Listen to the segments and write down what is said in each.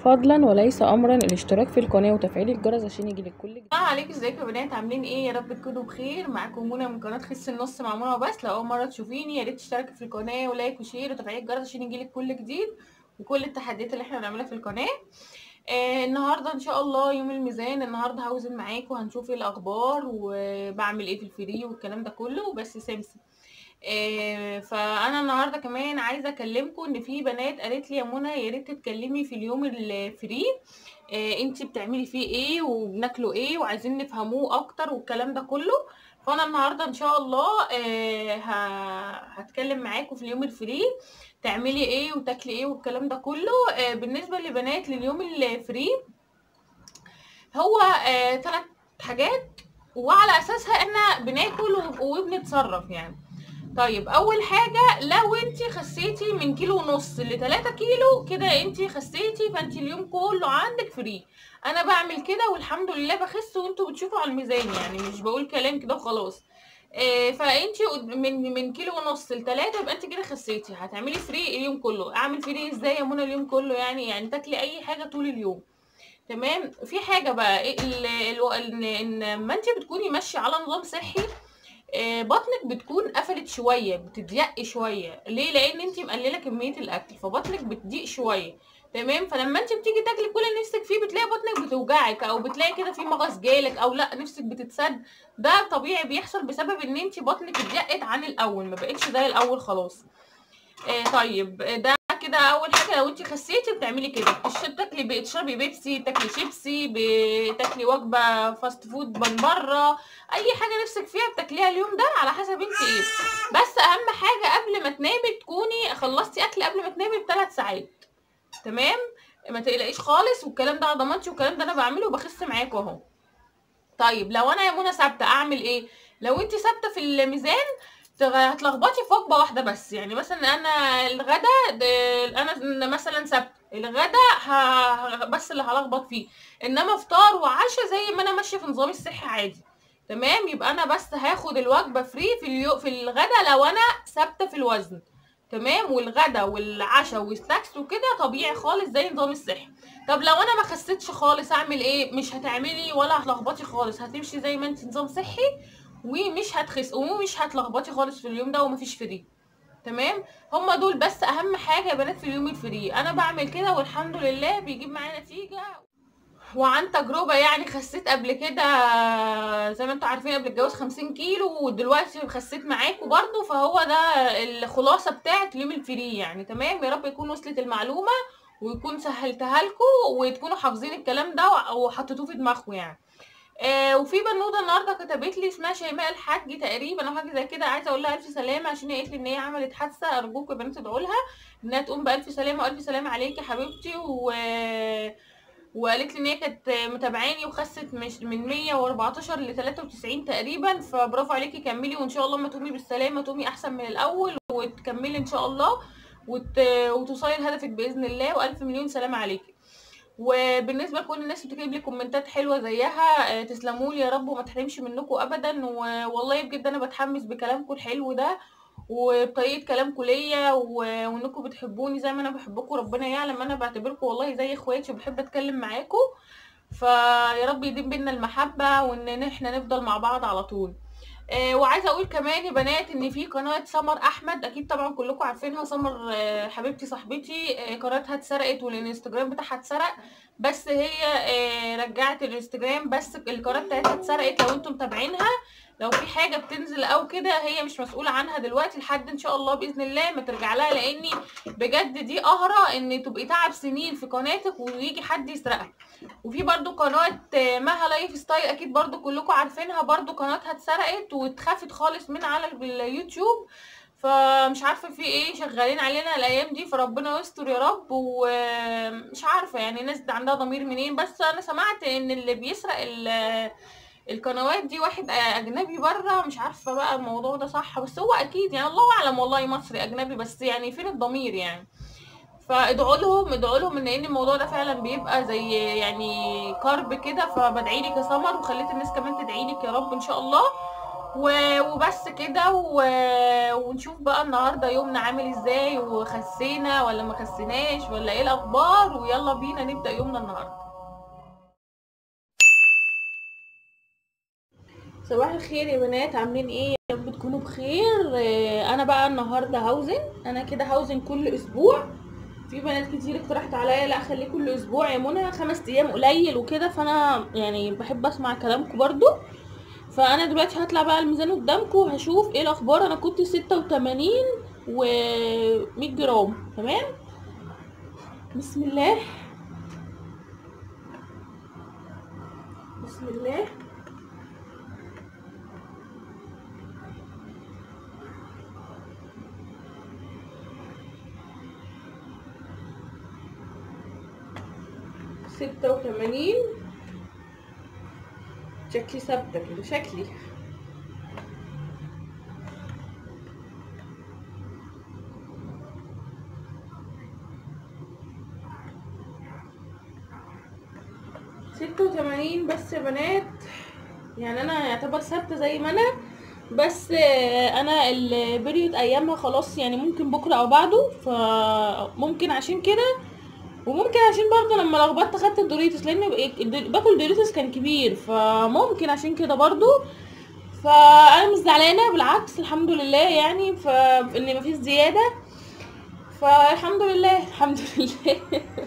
فضلا وليس امرا الاشتراك في القناه وتفعيل الجرس عشان يجيلك كل جديد السلام عليكم ازيكم يا بنات عاملين ايه يا رب تكونوا بخير معاكم منى من قناه خس النص مع منى وبس لو اول مره تشوفيني يا ريت تشتركي في القناه ولايك وشير وتفعيل الجرس عشان يجيلك كل جديد وكل التحديات اللي احنا بنعملها في القناه آه النهارده ان شاء الله يوم الميزان النهارده هوزن معاكم وهنشوف ايه الاخبار وبعمل ايه في الفري والكلام ده كله بس سمسم آه فانا النهارده كمان عايزه اكلمكم ان في بنات قالت لي يا منى يا ريت تتكلمي في اليوم الفري آه انتي بتعملي فيه ايه وبناكله ايه وعايزين نفهموه اكتر والكلام ده كله فانا النهارده ان شاء الله آه هتكلم معاكم في اليوم الفري تعملي ايه وتاكلي ايه والكلام ده كله آه بالنسبه لبنات لليوم الفري هو ثلاث حاجات وعلى اساسها احنا بناكل وبنتصرف يعني طيب اول حاجه لو انت خسيتي من كيلو ونص ل 3 كيلو كده انت خسيتي فانت اليوم كله عندك فري انا بعمل كده والحمد لله بخس وانتوا بتشوفوا على الميزان يعني مش بقول كلام كده وخلاص آه فانت من من كيلو ونص ل 3 يبقى انت كده خسيتي هتعملي فري اليوم كله اعمل فري ازاي يا منى اليوم كله يعني يعني تاكلي اي حاجه طول اليوم تمام في حاجه بقى إيه ان لما انت بتكوني ماشيه على نظام صحي بطنك بتكون قفلت شويه بتضيق شويه ليه لان انت مقلله كميه الاكل فبطنك بتضيق شويه تمام فلما انت بتيجي تاكلي كل اللي نفسك فيه بتلاقي بطنك بتوجعك او بتلاقي كده في مغص جالك او لا نفسك بتتسد ده طبيعي بيحصل بسبب ان انت بطنك اتضيقت عن الاول ما بقتش زي الاول خلاص آه طيب ده كده اول حاجه لو انت خسيتي بتعملي كده بتاكلي بتشربي بيبسي تاكلي شيبسي بتاكلي وجبه فاست فود من بره اي حاجه نفسك فيها بتاكليها اليوم ده على حسب انت ايه بس اهم حاجه قبل ما تنامي تكوني خلصتي اكل قبل ما تنامي بثلاث ساعات تمام ما تقلقيش خالص والكلام ده على ضمانتي والكلام ده انا بعمله وبخس معاكم اهو طيب لو انا يا منى ثابته اعمل ايه لو انت ثابته في الميزان هتلخبطي في وجبه واحده بس يعني مثلا انا الغدا انا مثلا ثابته الغدا ه... بس اللي هلخبط فيه انما فطار وعشاء زي ما انا ماشيه في نظامي الصحي عادي تمام يبقى انا بس هاخد الوجبه فري في اليو... في الغدا لو انا ثابته في الوزن تمام والغدا والعشاء والسناكس وكده طبيعي خالص زي النظام الصحي طب لو انا ما خسيتش خالص اعمل ايه مش هتعملي ولا هتلخبطي خالص هتمشي زي ما انت نظام صحي ومش هتخس ومش هتلخبطي خالص في اليوم ده ومفيش فري تمام هما دول بس اهم حاجه يا بنات في اليوم الفري انا بعمل كده والحمد لله بيجيب معايا نتيجه وعن تجربه يعني خسيت قبل كده زي ما انتوا عارفين قبل الجواز 50 كيلو ودلوقتي خسيت معاكم برضو فهو ده الخلاصه بتاعه اليوم الفري يعني تمام يا رب يكون وصلت المعلومه ويكون سهلتها لكم وتكونوا حافظين الكلام ده وحطيتوه في دماغكم يعني آه وفي بنوته النهارده كتبت لي اسمها شيماء الحاج تقريبا او حاجه زي كده عايزه اقول لها الف سلامه عشان هي قالت لي ان هي عملت حادثه ارجوكم يا بنات ادعوا لها انها تقوم بالف سلامه والف سلامه عليكي يا حبيبتي و وقالت لي ان هي كانت متابعاني وخست مش من 114 ل 93 تقريبا فبرافو عليكي كملي وان شاء الله ما تقومي بالسلامه تقومي احسن من الاول وتكملي ان شاء الله وت... وتوصلي لهدفك باذن الله والف مليون سلامه عليكي وبالنسبه لكل الناس اللي بتكتب لي كومنتات حلوه زيها تسلموا لي يا رب وما تحرمش منكم ابدا والله بجد انا بتحمس بكلامكم الحلو ده وبطريقه كلامكم ليا وانكم بتحبوني زي ما انا بحبكم ربنا يعلم انا بعتبركم والله زي اخواتي وبحب اتكلم معاكم فيا رب يديم بينا المحبه وان احنا نفضل مع بعض على طول آه وعايزه اقول كمان يا بنات ان في قناه سمر احمد اكيد طبعا كلكم عارفينها سمر آه حبيبتي صاحبتي آه قناتها اتسرقت والانستجرام بتاعها اتسرق بس هي رجعت الانستجرام بس القناه بتاعتها اتسرقت لو انتم متابعينها لو في حاجه بتنزل او كده هي مش مسؤوله عنها دلوقتي لحد ان شاء الله باذن الله ما ترجع لها لاني بجد دي قهره ان تبقي تعب سنين في قناتك ويجي حد يسرقها وفي برضو قناه مها لايف ستايل اكيد برضو كلكم عارفينها برضو قناتها اتسرقت واتخفت خالص من على اليوتيوب فمش عارفه في ايه شغالين علينا الايام دي فربنا يستر يا رب ومش عارفه يعني الناس عندها ضمير منين بس انا سمعت ان اللي بيسرق القنوات دي واحد اجنبي بره مش عارفه بقى الموضوع ده صح بس هو اكيد يعني الله اعلم والله مصري اجنبي بس يعني فين الضمير يعني فادعوا لهم ادعوا لهم ان ان الموضوع ده فعلا بيبقى زي يعني كرب كده فبدعي لك يا سمر وخليت الناس كمان تدعي لك يا رب ان شاء الله و- وبس كده و... ونشوف بقى النهارده يومنا عامل ازاي وخسينا ولا ما خسيناش ولا ايه الاخبار ويلا بينا نبدأ يومنا النهارده صباح الخير يا بنات عاملين ايه يا رب تكونوا بخير آه، انا بقى النهارده هوزن انا كده هوزن كل اسبوع في بنات كتير اقترحت عليا لا خليه كل اسبوع يا منى خمس ايام قليل وكده فانا يعني بحب اسمع كلامكم برضو فانا دلوقتي هطلع بقى الميزان قدامكم وهشوف ايه الاخبار انا كنت ستة وتمانين و 100 جرام تمام بسم الله بسم الله ستة وتمانين شكلي ثابتة كده شكلي ستة وتمانين بس يا بنات يعني انا يعتبر ثابتة زي ما انا بس آه، انا البريود ايامها خلاص يعني ممكن بكرة او بعده فممكن عشان كده وممكن عشان برضه لما لخبطت خدت الدوريتوس لان الد- باكل دوريتوس كان كبير فممكن عشان كده برضه فانا مش زعلانه بالعكس الحمد لله يعني فان مفيش زياده فالحمد لله الحمد لله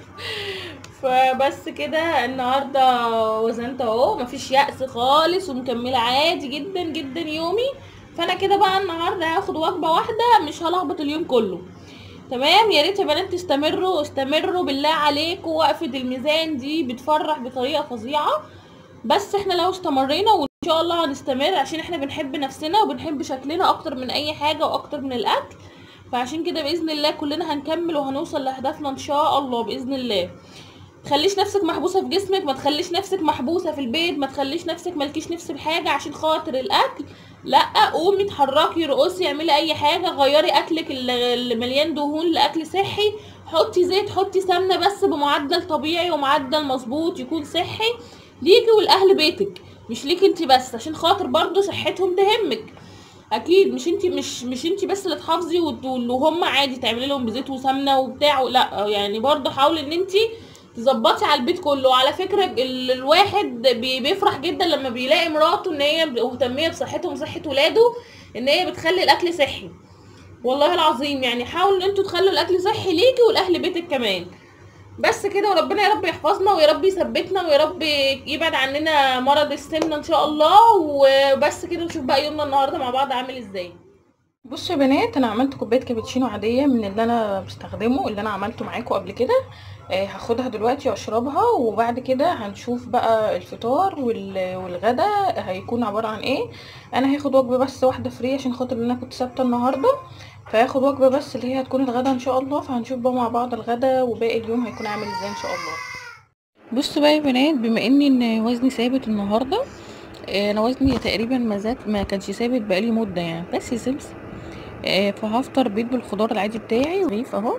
فبس كده النهارده وزنت اهو مفيش يأس خالص ومكمله عادي جدا جدا يومي فانا كده بقى النهارده هاخد وجبه واحده مش هلخبط اليوم كله تمام يا ريت يا بنات تستمروا استمروا بالله عليكم وقفه الميزان دي بتفرح بطريقه فظيعه بس احنا لو استمرينا وان شاء الله هنستمر عشان احنا بنحب نفسنا وبنحب شكلنا اكتر من اي حاجه واكتر من الاكل فعشان كده باذن الله كلنا هنكمل وهنوصل لاهدافنا ان شاء الله باذن الله تخليش نفسك محبوسه في جسمك ما تخليش نفسك محبوسه في البيت ما تخليش نفسك مالكيش نفس بحاجه عشان خاطر الاكل لا قومي اتحركي رقصي اعملي اي حاجه غيري اكلك اللي اللي مليان دهون لاكل صحي حطي زيت حطي سمنه بس بمعدل طبيعي ومعدل مظبوط يكون صحي ليكي والاهل بيتك مش ليكي انت بس عشان خاطر برضو صحتهم تهمك اكيد مش انت مش مش انت بس اللي تحافظي وت- وهم عادي تعملي لهم بزيت وسمنه وبتاع لا يعني برضو حاولي ان انت تظبطي على البيت كله وعلى فكره ال- الواحد بي- بيفرح جدا لما بيلاقي مراته ان هي مهتميه بصحتهم وصحه ولاده ان هي بتخلي الاكل صحي والله العظيم يعني حاولوا ان انتوا تخلوا الاكل صحي ليكي والاهل بيتك كمان بس كده وربنا يا رب يحفظنا ويا رب يثبتنا ويا رب يبعد عننا مرض السمنه ان شاء الله وبس كده نشوف بقى يومنا النهارده مع بعض عامل ازاي بصوا يا بنات انا عملت كوبايه كابتشينو عاديه من اللي انا بستخدمه اللي انا عملته معاكم قبل كده آه هاخدها دلوقتي واشربها وبعد كده هنشوف بقى الفطار وال- والغدا هيكون عباره عن ايه انا هاخد وجبه بس واحده فري عشان خاطر ان انا كنت ثابته النهارده فهاخد وجبه بس اللي هي هتكون الغدا ان شاء الله فهنشوف بقى مع بعض الغدا وباقي اليوم هيكون عامل ازاي ان شاء الله بصوا بقى يا بنات بما اني ان وزني ثابت النهارده آه، انا وزني تقريبا ما زاد ما كانش ثابت بقالي مده يعني بس يا سمسم آه، فهفطر بيض بالخضار العادي بتاعي ورغيف اهو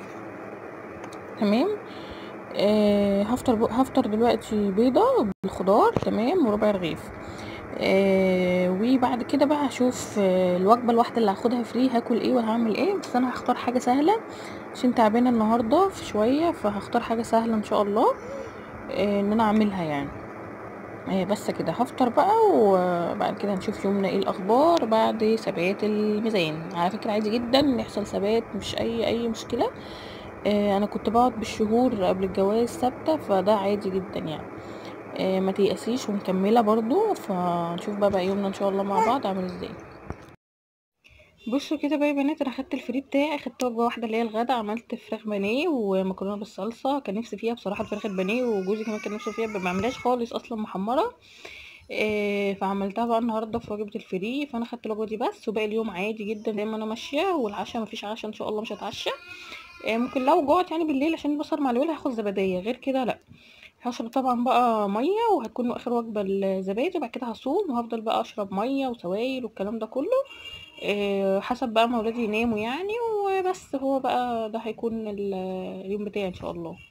تمام آه، هفطر ب- هفطر دلوقتي بيضة بالخضار تمام وربع رغيف آه، وبعد كده بقى هشوف آه، الوجبة الواحدة اللي هاخدها فري هاكل ايه وهعمل ايه بس انا هختار حاجة سهلة عشان تعبانة النهاردة في شوية فهختار حاجة سهلة ان شاء الله آه، ان انا اعملها يعني آه، بس كده هفطر بقى وبعد كده نشوف يومنا ايه الاخبار بعد ثبات الميزان على فكرة عادي جدا ان يحصل ثبات مش اي اي مشكلة آه، انا كنت بقعد بالشهور قبل الجواز ثابتة فده عادي جدا يعني آه، ما تيأسيش ومكملة برضو فنشوف بقى بقى يومنا ان شاء الله مع بعض عامل ازاي بصوا كده بقى يا بنات انا خدت الفري بتاعي خدت وجبه واحده اللي هي الغدا عملت فراخ بانيه ومكرونه بالصلصه كان نفسي فيها بصراحه الفراخ البانيه وجوزي كمان كان نفسه فيها ما بعملهاش خالص اصلا محمره إيه فعملتها بقى النهارده في وجبه الفري فانا خدت الوجبه دي بس وباقي اليوم عادي جدا زي ما انا ماشيه والعشاء مفيش عشاء ان شاء الله مش هتعشى إيه ممكن لو جوعت يعني بالليل عشان البصل معلول هاخد زباديه غير كده لا هشرب طبعا بقى ميه وهتكون اخر وجبه الزبادي وبعد كده هصوم وهفضل بقى اشرب ميه وسوائل والكلام ده كله إيه حسب بقى ما ولادي يناموا يعني وبس هو بقى ده هيكون ال- اليوم بتاعي ان شاء الله